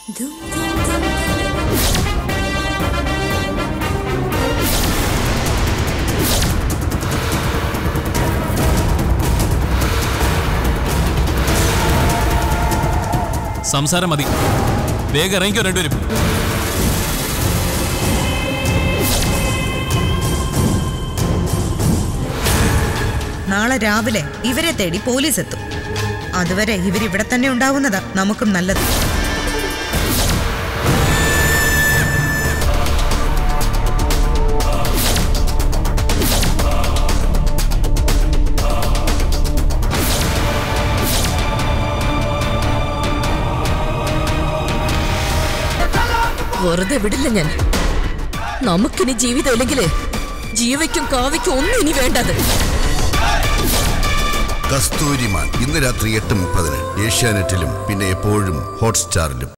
സംസാരം മതി വേഗം ഇറങ്ങിക്കോ രണ്ടുപേരും നാളെ രാവിലെ ഇവരെ തേടി പോലീസ് എത്തും അതുവരെ ഇവരിവിടെ തന്നെ ഉണ്ടാവുന്നതാ നമുക്കും നല്ലത് വെറുതെ വിടില്ല ഞാൻ നമുക്കിനി ജീവിതം ഇല്ലെങ്കില് ജീവയ്ക്കും കാവയ്ക്കും ഒന്നും ഇനി വേണ്ടത് കസ്തൂരിമാൻ ഇന്ന് രാത്രി എട്ട് മുപ്പതിന് ഏഷ്യാനെറ്റിലും പിന്നെ എപ്പോഴും ഹോട്ട്സ്റ്റാറിലും